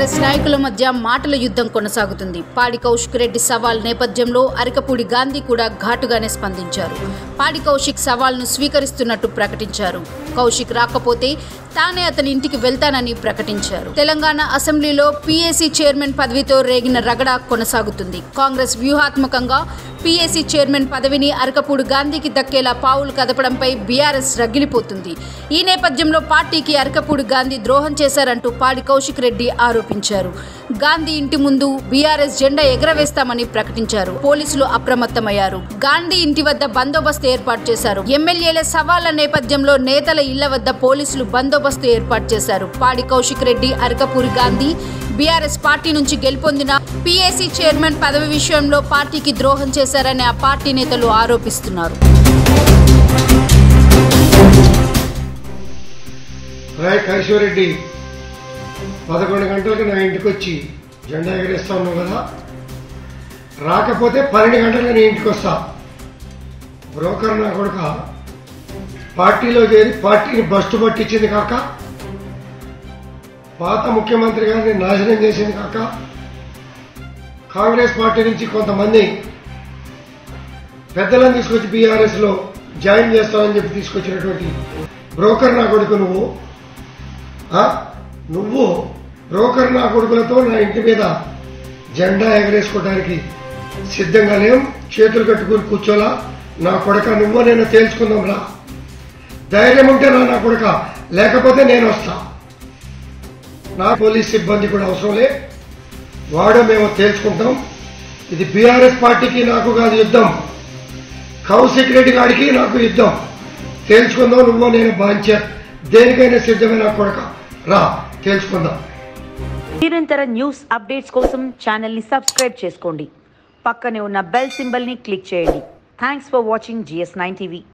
BRS నాయకుల మధ్య మాటల యుద్ధం కొనసాగుతుంది పాడి కౌశిక్ రెడ్డి సవాల్ నేపథ్యంలో అరకపూడి గాంధీ కూడా ఘాటుగానే స్పందించారు పాడి కౌశిక్ సవాల్ను స్వీకరిస్తున్నట్టు ప్రకటించారు కౌశిక్ రాకపోతే తానే అతని ఇంటికి వెళ్తానని ప్రకటించారు తెలంగాణ అసెంబ్లీలో పీఏసీ చైర్మన్ పదవితో రేగిన రగడ కొనసాగుతుంది కాంగ్రెస్ వ్యూహాత్మకంగా పీఏసీ చైర్మన్ పదవిని అరకపూడి గాంధీకి దక్కేలా పావులు కదపడంపై బీఆర్ఎస్ రగిలిపోతుంది ఈ నేపథ్యంలో పార్టీకి అరకపూడి గాంధీ ద్రోహం చేశారంటూ పాడి కౌశిక్ రెడ్డి ఆరోపించారు గాంధీ ఇంటి ముందు బీఆర్ఎస్ జెండా ఎగరవేస్తామని ప్రకటించారు పోలీసులు అప్రమత్తమయ్యారు గాంధీ ఇంటి వద్ద బందోబస్తు ఏర్పాటు చేశారు ఎమ్మెల్యేల సవాళ్ల నేపథ్యంలో నేతల ఇళ్ల వద్ద పోలీసులు బందోబస్తు ఏర్పాటు చేశారు పాడి కౌశిక్ రెడ్డి అరకపూరి గాంధీ బీఆర్ఎస్ పార్టీ నుంచి గెలుపొందిన పీఏసీ చైర్మన్ పదవి విషయంలో పార్టీకి ద్రోహం చేశారని ఆ పార్టీ నేతలు ఆరోపిస్తున్నారు రాయ్ కైశ్వరెడ్డి పదకొండు గంటలకు నా ఇంటికి వచ్చి జెండా ఎగరేస్తా ఉన్నావు కదా రాకపోతే పన్నెండు గంటలకు నీ ఇంటికి వస్తా బ్రోకర్ నా కొడుక పార్టీలో చేరి పార్టీని బస్టు పట్టించింది కాక పాత ముఖ్యమంత్రి గారిని నాశనం చేసింది కాక కాంగ్రెస్ పార్టీ నుంచి కొంతమంది పెద్దలను తీసుకొచ్చి బీఆర్ఎస్లో జాయిన్ చేస్తామని చెప్పి తీసుకొచ్చినటువంటి బ్రోకర్ నా కొడుకు నువ్వు ఆ? నువ్వు బ్రోకర్ నా కొడుకులతో నా ఇంటి మీద జెండా ఎగరేసుకోవడానికి సిద్ధంగా లేం చేతులు కట్టుకుని కూర్చోలా నా కొడక నువ్వు నేను తేల్చుకుందాం రా ధైర్యం ఉంటే నా నా కొడక లేకపోతే నేను వస్తా నా పోలీస్ సిబ్బంది కూడా అవసరం లే వాడో మేము తేల్చుకుంటాం ఇది బీఆర్ఎస్ పార్టీకి నాకు కాదు యుద్ధం కౌశిక్ రెడ్డి గారికి నాకు యుద్ధం తేల్చుకుందాం నువ్వు నేను బాంచ దేనికైనా సిద్ధమైన కొడక రా తేల్చుకుందాం నిరంతర న్యూస్ అప్డేట్స్ కోసం ఛానల్ని సబ్స్క్రైబ్ చేసుకోండి పక్కనే ఉన్న బెల్ సింబల్ని క్లిక్ చేయండి thanks for watching GS nine TV